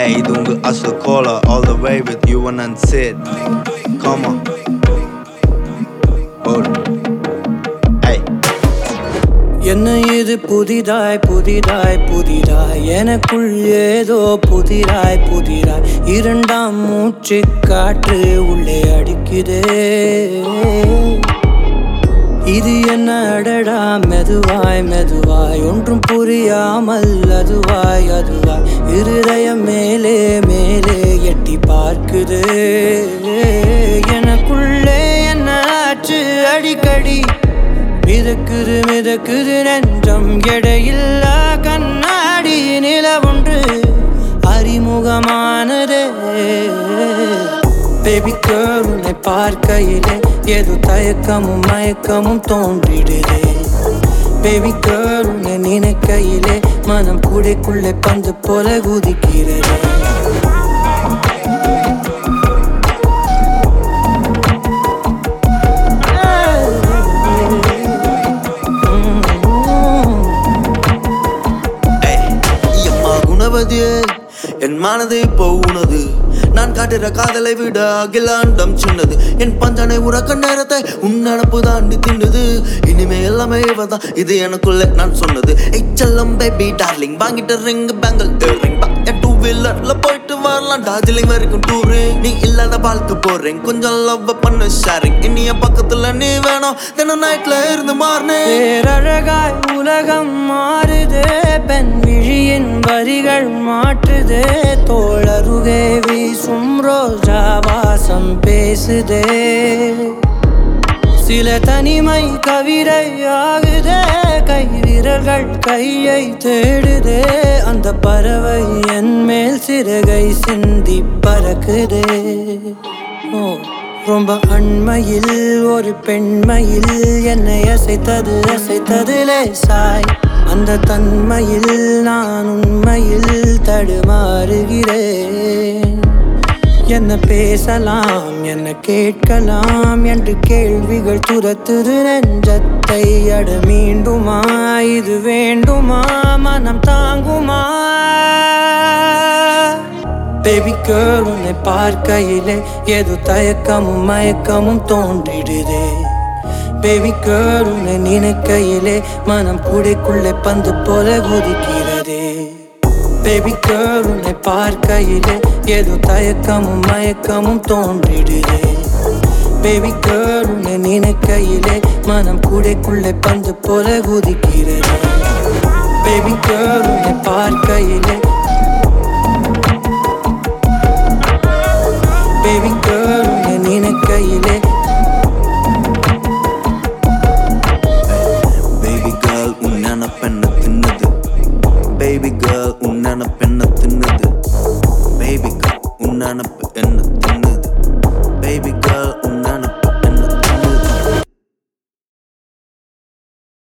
Hey, இது உங்க அசல் cola all the way with you and Sid. Come on. Hold. Hey. என்ன இது புதிதாய் புதிதாய் புதிதாய் எனக்குள் ஏதோ புதிராய் புதிராய் இரண்டாம் மூச்சு காற்று உள்ளே அடிக்குதே இது என்ன அடடா மெதுவாய் மெதுவாய் ஒன்றும் புரியாமல் அதுவாய் அதுவாய் இருதயம் மேலே மேலே எட்டி பார்க்குது எனக்குள்ளே என்ன ஆச்சு அடிக்கடி மிதக்குது மிதக்குது நெஞ்சம் எடையில்லா கண்ணாடி நிலவொன்று அறிமுகமானதே பேபி கேர்ள் உன்னை பார்க்கையிலே ஏதோ தயக்கமும் மயக்கமும் தோன்றிடுதே பேபி கேர்ள் உன்னை நினைக்கையிலே மனம் கூடைக்குள்ளே பந்து போல குதிக்கிறதே ஐயம்மா குணவதியே என் மனது இப்போ உனது நான் காட்டுற காதலை விட அகிலாண்டம் சின்னது என் பஞ்சனை உறக்க நேரத்தை உன் நினப்பு தாண்டி தின்னுது இனிமே எல்லாமே இவதான் இது எனக்குள்ள நான் சொன்னது எச்சல்லம் பேபி டார்லிங் வாங்கிட்ட ரிங் பேங்கல் ரிங் என் டூ வீலர்ல போயிட்டு வரலாம் டார்ஜிலிங் வரைக்கும் டூரு நீ இல்லாத வாழ்க்கை போறேன் கொஞ்சம் லவ் பண்ண ஷேரிங் இனிய பக்கத்துல நீ வேணும் தினம் நைட்ல இருந்து மாறினேன் பேரழகாய் உலகம் மாறுதே பெண் விழியின் வரிகள் மாற்றுதே தோளருகே வீசும் ரோஜா வாசம் பேசுதே சில தனிமை கவிதை ஆகுதே கை விரல்கள் கையை தேடுதே அந்த பறவை என் மேல் சிறகை சிந்தி பறக்குதே ஓ ரொம்ப அண்மையில் ஒரு பெண்மையில் என்னை அசைத்தது அசைத்தது லேசாய் அந்த தன்மையில் நான் உண்மையில் தடுமாறுகிறேன் என்ன பேசலாம் என்ன கேட்கலாம் என்று கேள்விகள் துரத்துது நெஞ்சத்தை அட மீண்டுமா இது வேண்டுமா மனம் தாங்குமா பேபி கேர்ள் உன்னை பார்க்கையிலே ஏதோ தயக்கமும் மயக்கமும் தோன்றிடுதே பேபி கேர்ள் உன்னை நினைக்கையிலே மனம் கூடைக்குள்ளே பந்து போல குதிக்கிறதே பேபி கேர்ள் உன்னை பார்க்கையிலே ஏதோ தயக்கமும் மயக்கமும் தோன்றிடுதே பேபி கேர்ள் உன்னை நினைக்கையிலே மனம் கூடைக்குள்ளே பந்து போல குதிக்கிறதே பேபி கேர்ள் உன்னை பார்க்கையிலே பேபி கேர்ள் உன்னை நினைக்கையிலே பேபி கேர்ள் உன் நினப்பெண்ண தின்னது பேபி கேர்ள் உன் நினப்பெண்ண தின்னது பேபி கேர்ள் உன் நினப்பு என்ன தின்னது